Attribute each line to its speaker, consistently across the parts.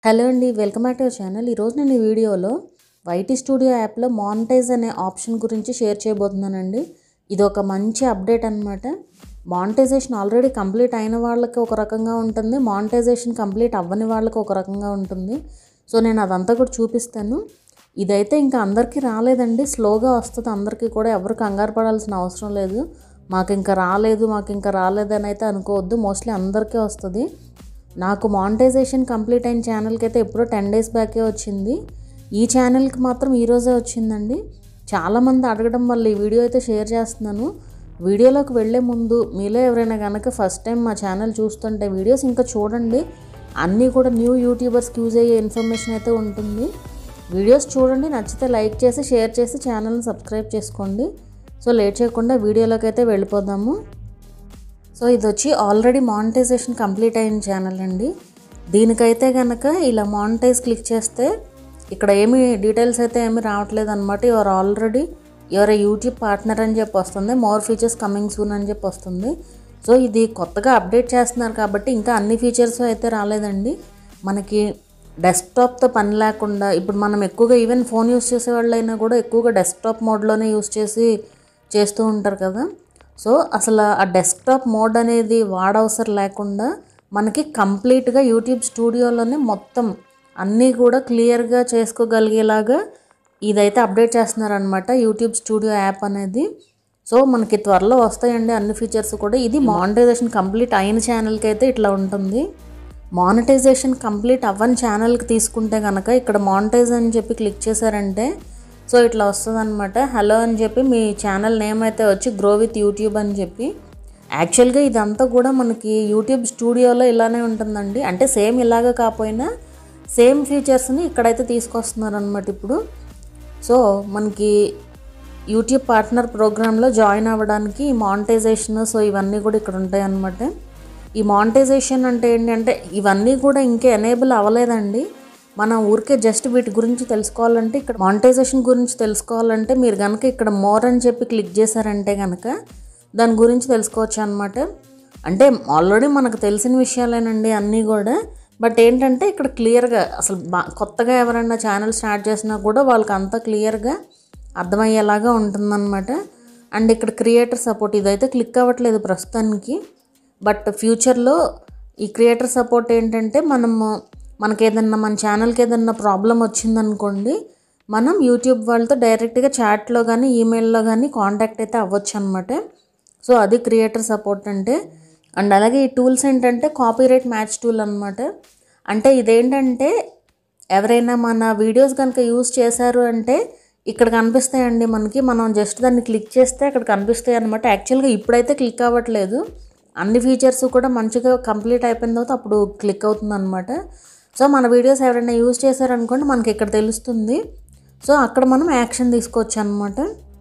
Speaker 1: hello అండి welcome back to our channel ఈరోజు నేను ఈ వీడియోలో వైటీ స్టూడియో యాప్లో మానిటైజ్ అనే ఆప్షన్ గురించి షేర్ చేయబోతున్నానండి ఇది ఒక మంచి అప్డేట్ అనమాట మానిటైజేషన్ ఆల్రెడీ కంప్లీట్ అయిన వాళ్ళకి ఒక రకంగా ఉంటుంది మానిటైజేషన్ కంప్లీట్ అవ్వని వాళ్ళకి ఒక రకంగా ఉంటుంది సో నేను అదంతా కూడా చూపిస్తాను ఇదైతే ఇంకా అందరికీ రాలేదండి స్లోగా వస్తుంది అందరికీ కూడా ఎవరు కంగారు పడాల్సిన అవసరం లేదు మాకు ఇంకా రాలేదు మాకు ఇంకా రాలేదని అయితే అనుకోవద్దు మోస్ట్లీ అందరికీ వస్తుంది నాకు మానిటైజేషన్ కంప్లీట్ అయిన ఛానల్కి అయితే ఎప్పుడో టెన్ డేస్ బ్యాకే వచ్చింది ఈ ఛానల్కి మాత్రం ఈరోజే వచ్చిందండి చాలామంది అడగడం వల్ల ఈ వీడియో అయితే షేర్ చేస్తున్నాను వీడియోలోకి వెళ్ళే ముందు మీలో ఎవరైనా కనుక ఫస్ట్ టైం మా ఛానల్ చూస్తుంటే వీడియోస్ ఇంకా చూడండి అన్నీ కూడా న్యూ యూట్యూబర్స్కి యూజ్ అయ్యే ఇన్ఫర్మేషన్ అయితే ఉంటుంది వీడియోస్ చూడండి నచ్చితే లైక్ చేసి షేర్ చేసి ఛానల్ని సబ్స్క్రైబ్ చేసుకోండి సో లేట్ చేయకుండా వీడియోలోకి అయితే వెళ్ళిపోదాము సో ఇది వచ్చి ఆల్రెడీ మానిటైజేషన్ కంప్లీట్ అయిన ఛానల్ అండి దీనికైతే కనుక ఇలా మానిటైజ్ క్లిక్ చేస్తే ఇక్కడ ఏమి డీటెయిల్స్ అయితే ఏమి రావట్లేదు అనమాట your already your YouTube partner అని చెప్పి వస్తుంది మోర్ ఫీచర్స్ కమింగ్ సూన్ అని చెప్పి వస్తుంది సో ఇది కొత్తగా అప్డేట్ చేస్తున్నారు కాబట్టి ఇంకా అన్ని ఫీచర్స్ అయితే రాలేదండి మనకి డెస్క్టాప్తో పని లేకుండా ఇప్పుడు మనం ఎక్కువగా ఈవెన్ ఫోన్ యూస్ చేసే వాళ్ళైనా కూడా ఎక్కువగా డెస్క్టాప్ మోడ్లోనే యూస్ చేసి చేస్తూ ఉంటారు కదా సో అసలు ఆ డెస్క్టాప్ మోడ్ అనేది వాడవసరం లేకుండా మనకి కంప్లీట్గా యూట్యూబ్ స్టూడియోలోనే మొత్తం అన్నీ కూడా క్లియర్గా చేసుకోగలిగేలాగా ఇదైతే అప్డేట్ చేస్తున్నారనమాట యూట్యూబ్ స్టూడియో యాప్ అనేది సో మనకి త్వరలో వస్తాయండి అన్ని ఫీచర్స్ కూడా ఇది మానిటైజేషన్ కంప్లీట్ అయిన ఛానల్కి అయితే ఇట్లా ఉంటుంది మానిటైజేషన్ కంప్లీట్ అవ్వని ఛానల్కి తీసుకుంటే కనుక ఇక్కడ మానిటైజ్ అని చెప్పి క్లిక్ చేశారంటే సో ఇట్లా వస్తుంది అనమాట హలో అని చెప్పి మీ ఛానల్ నేమ్ అయితే వచ్చి గ్రో విత్ యూట్యూబ్ అని చెప్పి యాక్చువల్గా ఇదంతా కూడా మనకి యూట్యూబ్ స్టూడియోలో ఇలానే ఉంటుందండి అంటే సేమ్ ఇలాగ కాకపోయినా సేమ్ ఫీచర్స్ని ఇక్కడైతే తీసుకొస్తున్నారు అనమాట ఇప్పుడు సో మనకి యూట్యూబ్ పార్ట్నర్ ప్రోగ్రాంలో జాయిన్ అవ్వడానికి ఈ మానిటైజేషన్ సో ఇవన్నీ కూడా ఇక్కడ ఉంటాయి అన్నమాట ఈ మానిటైజేషన్ అంటే ఏంటంటే ఇవన్నీ కూడా ఇంకా ఎనేబుల్ అవ్వలేదండి మనం ఊరికే జస్ట్ వీటి గురించి తెలుసుకోవాలంటే ఇక్కడ మానిటైజేషన్ గురించి తెలుసుకోవాలంటే మీరు కనుక ఇక్కడ మోర్ అని చెప్పి క్లిక్ చేశారంటే కనుక దాని గురించి తెలుసుకోవచ్చు అనమాట అంటే ఆల్రెడీ మనకు తెలిసిన విషయాలేనండి అన్నీ కూడా బట్ ఏంటంటే ఇక్కడ క్లియర్గా అసలు బా కొత్తగా ఎవరైనా ఛానల్ స్టార్ట్ చేసినా కూడా వాళ్ళకి అంతా క్లియర్గా అర్థమయ్యేలాగా ఉంటుందన్నమాట అండ్ ఇక్కడ క్రియేటర్ సపోర్ట్ ఇదైతే క్లిక్ అవ్వట్లేదు ప్రస్తుతానికి బట్ ఫ్యూచర్లో ఈ క్రియేటర్ సపోర్ట్ ఏంటంటే మనము మనకి ఏదన్నా మన ఛానల్కి ఏదన్నా ప్రాబ్లం వచ్చిందనుకోండి మనం యూట్యూబ్ వాళ్ళతో డైరెక్ట్గా చాట్లో కానీ ఈమెయిల్లో కానీ కాంటాక్ట్ అయితే అవ్వచ్చు అనమాట సో అది క్రియేటర్ సపోర్ట్ అంటే అండ్ అలాగే ఈ టూల్స్ ఏంటంటే కాపీరైట్ మ్యాచ్ టూల్ అనమాట అంటే ఇదేంటంటే ఎవరైనా మన వీడియోస్ కనుక యూస్ చేశారు అంటే ఇక్కడ కనిపిస్తాయండి మనకి మనం జస్ట్ దాన్ని క్లిక్ చేస్తే అక్కడ కనిపిస్తాయి అనమాట యాక్చువల్గా ఇప్పుడైతే క్లిక్ అవ్వట్లేదు అన్ని ఫీచర్స్ కూడా మంచిగా కంప్లీట్ అయిపోయిన తర్వాత అప్పుడు క్లిక్ అవుతుంది అనమాట సో మన వీడియోస్ ఎవరైనా యూజ్ చేశారనుకోండి మనకి ఇక్కడ తెలుస్తుంది సో అక్కడ మనం యాక్షన్ తీసుకోవచ్చు అనమాట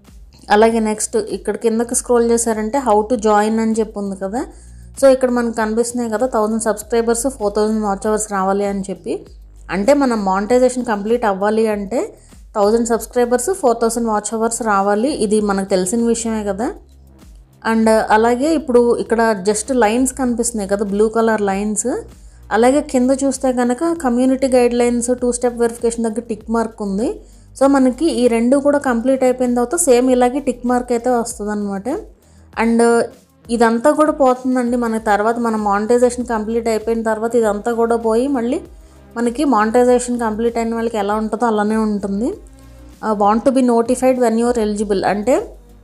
Speaker 1: అలాగే నెక్స్ట్ ఇక్కడ కిందకి స్క్రోల్ చేశారంటే హౌ టు జాయిన్ అని చెప్పి ఉంది కదా సో ఇక్కడ మనకు కనిపిస్తున్నాయి కదా thousand subscribers four thousand watch hours రావాలి అని చెప్పి అంటే మనం మానిటైజేషన్ కంప్లీట్ అవ్వాలి అంటే thousand subscribers four thousand watch hours రావాలి ఇది మనకు తెలిసిన విషయమే కదా అండ్ అలాగే ఇప్పుడు ఇక్కడ జస్ట్ లైన్స్ కనిపిస్తున్నాయి కదా బ్లూ కలర్ లైన్స్ అలాగే కింద చూస్తే కనుక community guidelines two step verification దగ్గర టిక్ మార్క్ ఉంది సో మనకి ఈ రెండు కూడా కంప్లీట్ అయిపోయిన తర్వాత సేమ్ ఇలాగే టిక్ మార్క్ అయితే వస్తుంది అనమాట అండ్ ఇదంతా కూడా పోతుందండి మన తర్వాత మన మానిటైజేషన్ కంప్లీట్ అయిపోయిన తర్వాత ఇదంతా కూడా పోయి మళ్ళీ మనకి మానిటైజేషన్ కంప్లీట్ అయిన వాళ్ళకి ఎలా ఉంటుందో అలానే ఉంటుంది want to be notified when your eligible అంటే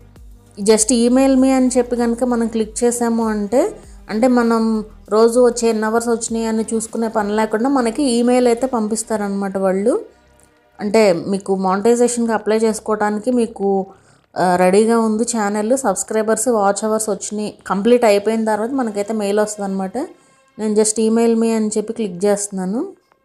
Speaker 1: జస్ట్ ఈమెయిల్ మీ అని చెప్పి కనుక మనం క్లిక్ చేసాము అంటే అంటే మనం రోజు వచ్చే ఎన్ని అవర్స్ వచ్చినాయి అని చూసుకునే పని లేకుండా మనకి ఈమెయిల్ అయితే పంపిస్తారనమాట వాళ్ళు అంటే మీకు మానిటైజేషన్కి అప్లై చేసుకోవడానికి మీకు రెడీగా ఉంది ఛానల్ సబ్స్క్రైబర్స్ వాచ్ అవర్స్ వచ్చినాయి కంప్లీట్ అయిపోయిన తర్వాత మనకైతే మెయిల్ వస్తుంది అనమాట నేను జస్ట్ ఈమెయిల్ మీ అని చెప్పి క్లిక్ చేస్తున్నాను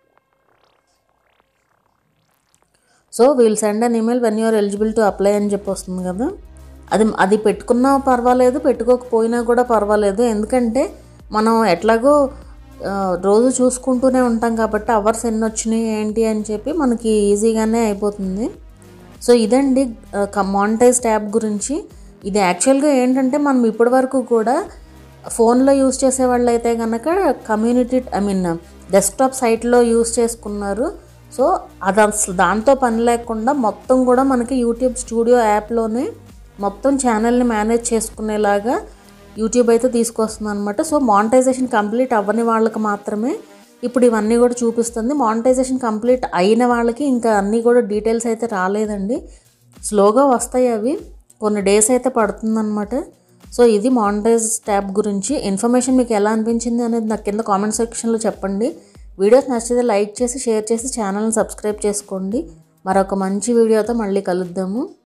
Speaker 1: so we'll send an email when you are eligible to apply అని చెప్పి వస్తుంది కదా అది అది పెట్టుకున్నా పర్వాలేదు పెట్టుకోకపోయినా కూడా పర్వాలేదు ఎందుకంటే మనం ఎట్లాగో రోజు చూసుకుంటూనే ఉంటాం కాబట్టి అవర్స్ ఎన్ని వచ్చినాయి ఏంటి అని చెప్పి మనకి ఈజీగానే అయిపోతుంది సో ఇదండి మానిటైజ్ ట్యాబ్ గురించి ఇది యాక్చువల్గా ఏంటంటే మనం ఇప్పటి వరకు కూడా ఫోన్లో యూస్ చేసే వాళ్ళు అయితే కనుక కమ్యూనిటీ ఐ మీన్ డెస్క్టాప్ సైట్లో యూస్ చేసుకున్నారు సో అది అసలు దాంతో పని లేకుండా మొత్తం కూడా మనకి యూట్యూబ్ స్టూడియో యాప్లోనే మొత్తం ఛానల్ని మేనేజ్ చేసుకునేలాగా యూట్యూబ్ అయితే తీసుకొస్తుంది అనమాట సో మానిటైజేషన్ కంప్లీట్ అవ్వని వాళ్ళకి మాత్రమే ఇప్పుడు ఇవన్నీ కూడా చూపిస్తుంది మానిటైజేషన్ కంప్లీట్ అయిన వాళ్ళకి ఇంకా అన్నీ కూడా డీటెయిల్స్ అయితే రాలేదండి స్లోగా వస్తాయి అవి కొన్ని డేస్ అయితే పడుతుందన్నమాట సో ఇది మానిటైజ్ ట్యాబ్ గురించి ఇన్ఫర్మేషన్ మీకు ఎలా అనిపించింది అనేది నాకు కింద కామెంట్ సెక్షన్లో చెప్పండి వీడియోస్ నచ్చితే లైక్ చేసి షేర్ చేసి ఛానల్ని సబ్స్క్రైబ్ చేసుకోండి మరొక మంచి వీడియోతో మళ్ళీ కలుద్దాము